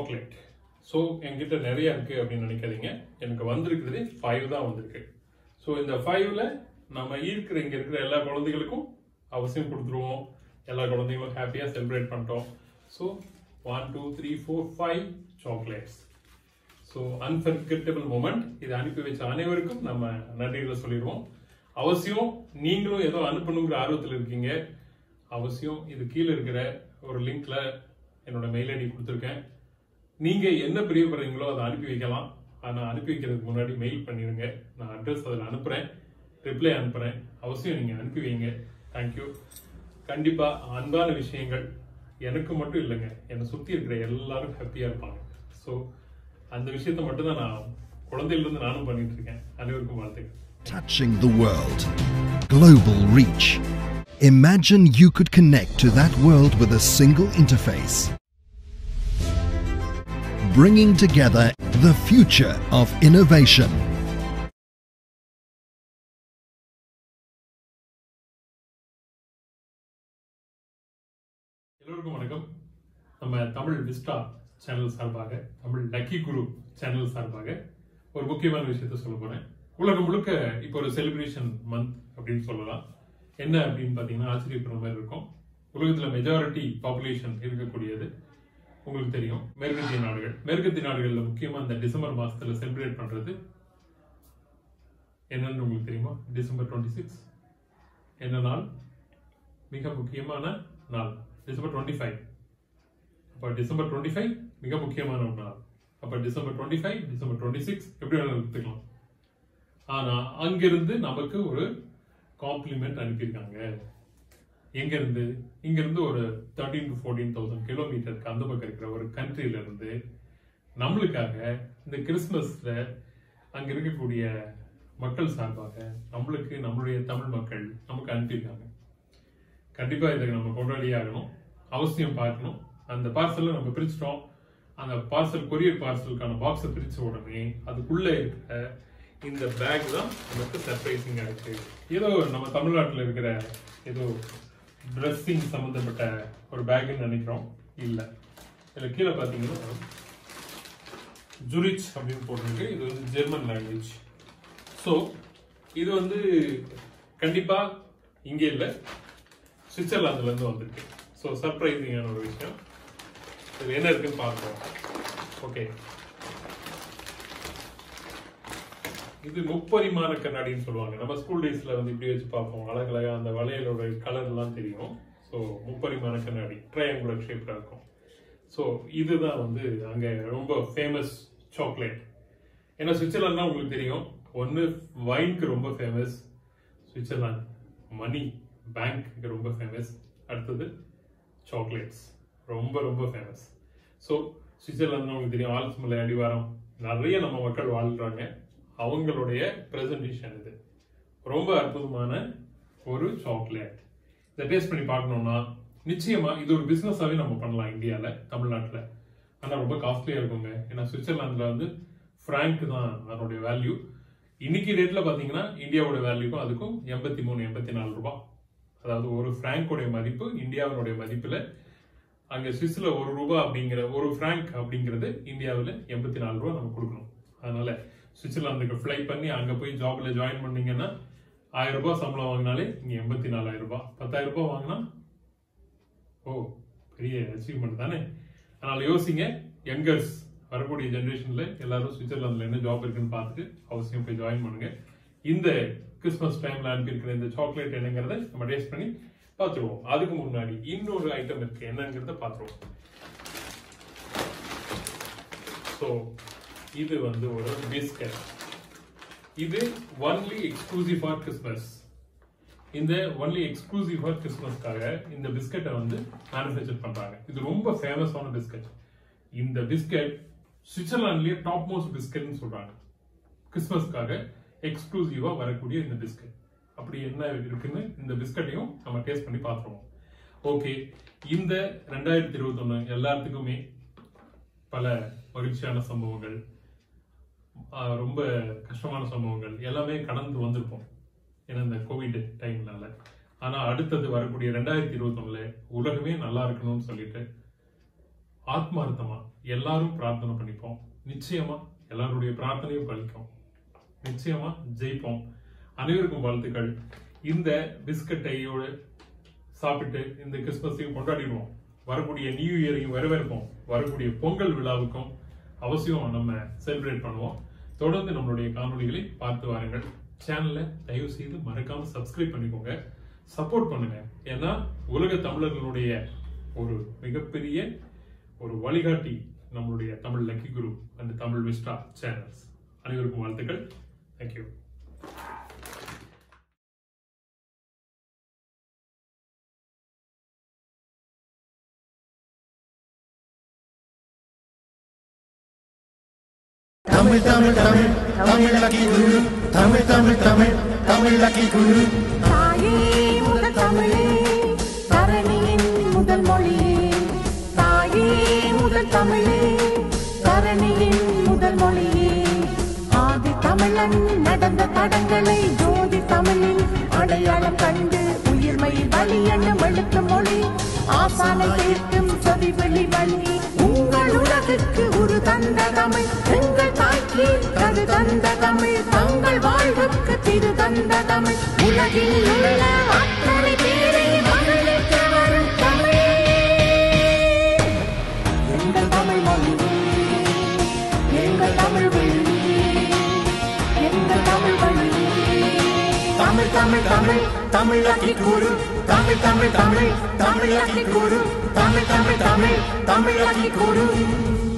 Chocolate so என்கிட்ட நிறைய இருக்கு அப்படின்னு நினைக்காதீங்க எனக்கு வந்திருக்கிறது ஃபைவ் தான் வந்திருக்கு ஸோ இந்த ஃபைவ்ல நம்ம இருக்கிற இங்க இருக்கிற எல்லா குழந்தைகளுக்கும் அவசியம் கொடுத்துருவோம் எல்லா குழந்தைங்களும் ஹாப்பியா செலிப்ரேட் பண்ணிட்டோம் so one two three four five chocolates so unforgettable moment இதை அனுப்பி வச்ச அனைவருக்கும் நம்ம நன்றிகளை சொல்லிடுவோம் அவசியம் நீங்களும் ஏதோ அனுப்பணுங்கிற ஆர்வத்தில் இருக்கீங்க அவசியம் இது கீழே இருக்கிற ஒரு லிங்க்ல என்னோட மெயில் ஐடி கொடுத்துருக்கேன் நீங்க என்ன பிரியப்படுறீங்களோ அதை அனுப்பி வைக்கலாம் ஆனா அனுப்பி வைக்கிறதுக்கு முன்னாடி மெயில் பண்ணிடுங்க நான் அட்ரஸ் அதில் அனுப்புறேன் ரிப்ளை அனுப்புறேன் அவசியம் நீங்க அனுப்பி வைங்க தேங்க்யூ கண்டிப்பா அன்பான விஷயங்கள் எனக்கு மட்டும் இல்லைங்க என்னை சுத்தி இருக்கிற எல்லாரும் ஹாப்பியா இருப்பாங்க ஸோ அந்த விஷயத்தை மட்டும் தான் நான் குழந்தையில இருந்து நானும் பண்ணிட்டு இருக்கேன் அனைவருக்கும் வாழ்த்துக்கள் Touching the world. Global reach. Imagine you could connect to that world with a single interface. Bringing together the future of innovation. எல்லோருக்கும் வணக்கம் நம்ம தமிழ் விஸ்டா சேனல் சார்பாக தமிழ் லக்கி குரு சேனல் சார்பாக ஒரு முக்கியமான விஷயத்த சொல்ல போறேன் உலகம் முழுக்க இப்போ ஒரு செலிப்ரேஷன் மந்த் அப்படின்னு சொல்லலாம் என்ன அப்படின்னு பார்த்தீங்கன்னா ஆச்சரியப்படுற மாதிரி இருக்கும் உலகத்துல மெஜாரிட்டி பாப்புலேஷன் இருக்கக்கூடியது உங்களுக்கு தெரியும் மேற்கத்திய நாடுகள் மேற்கத்திய நாடுகள்ல முக்கியமா இந்த டிசம்பர் மாசத்துல செலிப்ரேட் பண்றது என்னன்னு உங்களுக்கு தெரியுமா டிசம்பர் டுவெண்ட்டி சிக்ஸ் என்ன நாள் மிக முக்கியமான நாள் டிசம்பர் டுவெண்ட்டி ஃபைவ் அப்போ டிசம்பர் டுவெண்ட்டி ஃபைவ் மிக முக்கியமான ஒரு நாள் அப்போ December twenty five December twenty six எப்படி வேணாலும் எடுத்துக்கலாம் ஆனா அங்கிருந்து நமக்கு ஒரு காம்ப்ளிமெண்ட் அனுப்பியிருக்காங்க எங்க இருந்து இங்க இருந்து ஒரு தேர்ட்டீன் டு ஃபோர்டீன் தௌசண்ட் கிலோமீட்டருக்கு அந்த பக்கம் இருக்கிற ஒரு கண்ட்ரில இருந்து நம்மளுக்காக இந்த கிறிஸ்மஸ்ல அங்க இருக்கக்கூடிய மக்கள் சார்பாக நம்மளுக்கு நம்மளுடைய தமிழ் மக்கள் நமக்கு அனுப்பியிருக்காங்க கண்டிப்பா இதை நம்ம கொண்டாடியே ஆகணும் அவசியம் பார்க்கணும் அந்த பார்சலை நம்ம பிரிச்சிட்டோம் அந்த பார்சல் கொரியர் பார்சலுக்கான பாக்ஸை பிரிச்ச உடனே அதுக்குள்ள இருக்கிற இந்த பேக் தான் நமக்கு சர்ப்ரைசிங்கா இருக்கு ஏதோ நம்ம தமிழ்நாட்டில் இருக்கிற ஏதோ ட்ரெஸ்ஸிங் சம்பந்தப்பட்ட ஒரு பேக்னு நினைக்கிறோம் இல்ல இதுல கீழே பாத்தீங்கன்னா ஜுரிச் அப்படின்னு போட்டிருக்கு இது வந்து ஜெர்மன் லாங்குவேஜ் ஸோ இது வந்து கண்டிப்பா இங்கே இல்லை சுவிட்சர்லாந்துல இருந்து வந்திருக்கு ஸோ சர்ப்ரைசிங்கான ஒரு விஷயம் இது என்ன இருக்குன்னு பார்ப்போம் ஓகே இது முப்பரிமாண கண்ணாடின்னு சொல்லுவாங்க நம்ம ஸ்கூல் டேஸ்ல வந்து இப்படி வச்சு பார்ப்போம் அழகழகா அந்த வளையலோட கலர் எல்லாம் தெரியும் ஸோ முப்பரிமாண கண்ணாடி ட்ரையாங்குலர் ஷேப்ல இருக்கும் ஸோ இதுதான் வந்து அங்க ரொம்ப ஃபேமஸ் சாக்லேட் ஏன்னா சுவிட்சர்லாந்துனா உங்களுக்கு தெரியும் ஒன்று வைனுக்கு ரொம்ப ஃபேமஸ் சுவிட்சர்லாந்து மணி பேங்க்கு ரொம்ப ஃபேமஸ் அடுத்தது சாக்லேட்ஸ் ரொம்ப ரொம்ப ஃபேமஸ் ஸோ சுவிட்சர்லாந்து உங்களுக்கு தெரியும் ஆல்ஸ் மலை அடிவாரம் நிறைய நம்ம மக்கள் வாழ்றாங்க அவங்களுடைய பிரசன்டேஷன் இது ரொம்ப அற்புதமான ஒரு சாக்லேட் இதை டேஸ்ட் பண்ணி பார்க்கணும்னா நிச்சயமா இது ஒரு பிசினஸாவே நம்ம பண்ணலாம் இந்தியாவில் தமிழ்நாட்டில் ஆனால் ரொம்ப காஸ்ட்லியாக இருக்குங்க ஏன்னா சுவிட்சர்லாந்தில் வந்து ஃப்ராங்க் தான் அதனுடைய வேல்யூ இன்னைக்கு ரேட்ல பாத்தீங்கன்னா இந்தியாவோட வேல்யூக்கும் அதுக்கும் எண்பத்தி மூணு எண்பத்தி நாலு ரூபாய் அதாவது ஒரு பிராங்கோடைய மதிப்பு இந்தியாவினுடைய மதிப்புல அங்க சுவிஸ்ல ஒரு ரூபாய் அப்படிங்கிற ஒரு பிராங்க் அப்படிங்கிறது இந்தியாவில் எண்பத்தி நாலு ரூபாய் நம்ம கொடுக்கணும் அதனால சுவிட்சர்லாந்துக்கு ஃப்ளை பண்ணி அங்க போய் ஜாப்ல ஜாயின் பண்ணீங்கன்னா ஆயிரம் ரூபாய் சம்பளம் வாங்கினாலே இங்க எண்பத்தி நாலாயிரம் ரூபாய் பத்தாயிரம் ரூபாய் வாங்கினா ஓ பெரிய அச்சீவ்மெண்ட் தானே அதனால யோசிங்க யங்கர்ஸ் வரக்கூடிய ஜென்ரேஷன்ல எல்லாரும் சுவிட்சர்லாந்துல என்ன ஜாப் இருக்குன்னு பார்த்துட்டு அவசியம் போய் ஜாயின் பண்ணுங்க இந்த கிறிஸ்மஸ் டைம்ல அனுப்பியிருக்கிற இந்த சாக்லேட் என்னங்கிறத நம்ம டேஸ்ட் பண்ணி பார்த்துருவோம் அதுக்கு முன்னாடி இன்னொரு ஐட்டம் இருக்கு என்னங்கிறத பார்த்துருவோம் ஸோ இது வந்து ஒரு பிஸ்கட் இது ஒன்லி எக்ஸ்க்ளூசிவ் ஃபார் கிறிஸ்மஸ் இந்த ஒன்லி எக்ஸ்க்ளூசிவ் ஃபார் கிறிஸ்மஸ்க்காக இந்த பிஸ்கட்டை வந்து மேனுஃபேக்சர் பண்றாங்க இது ரொம்ப ஃபேமஸான பிஸ்கட் இந்த பிஸ்கட் சுவிட்சர்லாந்துலயே டாப் மோஸ்ட் பிஸ்கட்னு சொல்றாங்க கிறிஸ்மஸ்க்காக எக்ஸ்க்ளூசிவா வரக்கூடிய இந்த பிஸ்கட் அப்படி என்ன இருக்குன்னு இந்த பிஸ்கட்டையும் நம்ம டேஸ்ட் பண்ணி பார்த்துருவோம் ஓகே இந்த ரெண்டாயிரத்தி இருபத்தொன்னு எல்லாத்துக்குமே பல மகிழ்ச்சியான சம்பவங்கள் ஆஹ் ரொம்ப கஷ்டமான சம்பவங்கள் எல்லாமே கடந்து வந்திருப்போம் ஏன்னா இந்த கோவிட் டைம்னால ஆனா அடுத்தது வரக்கூடிய ரெண்டாயிரத்தி இருபத்தொன்னுல உலகமே நல்லா இருக்கணும்னு சொல்லிட்டு ஆத்மார்த்தமா எல்லாரும் பிரார்த்தனை பண்ணிப்போம் நிச்சயமா எல்லாருடைய பிரார்த்தனையும் பலிக்கும் நிச்சயமா ஜெயிப்போம் அனைவருக்கும் வாழ்த்துக்கள் இந்த பிஸ்கட்டையோடு சாப்பிட்டு இந்த கிறிஸ்மஸையும் கொண்டாடிடுவோம் வரக்கூடிய நியூ இயரையும் வரவேற்போம் வரக்கூடிய பொங்கல் விழாவுக்கும் அவசியம் நம்ம செலிப்ரேட் பண்ணுவோம் தொடர்ந்து நம்மளுடைய காணொளிகளை பார்த்து வாருங்கள் சேனலை தயவு செய்து மறக்காம சப்ஸ்கிரைப் பண்ணிக்கோங்க சப்போர்ட் பண்ணுங்க ஏன்னா உலக தமிழர்களுடைய ஒரு மிகப்பெரிய ஒரு வழிகாட்டி நம்மளுடைய தமிழ் லக்கி குரு அந்த தமிழ் விஸ்டா சேனல்ஸ் அனைவருக்கும் வாழ்த்துக்கள் thank you Tamil Tamil Tamil Tamil lucky Guru Tamil Tamil Tamil Tamil lucky Guru தாயே முதல் தமிழே தரணியின் முதல் மொழியே தாயே முதல் தமிழே தரணியின் முதல் மொழியே ஆதி தமிழன் நடந்த தடங்களை ஜோதி தமிழில் அடையாளம் கண்டு உயிர்மை வழி என்னும் எழுத்து மொழி ஆசானை கேட்கும் சொதி வெளி வழி உங்கள் உலகுக்கு ஒரு தந்த தமிழ் எங்கள் தாய்க்கு கரு தந்த தமிழ் தங்கள் வாழ்வுக்கு திரு தந்த தமிழ் உலகில் உள்ள அத்தனை பேரை மகிழ்விக்க வரும் தமிழ் எங்கள் தமிழ் மொழி எங்கள் தமிழ் வழி எங்கள் தமிழ் வழி Tamil Tamil Tamil Tamil lucky Guru Tamil Tamil Tamil Tamil lucky Guru Tamil Tamil Tamil Tamil lucky குரு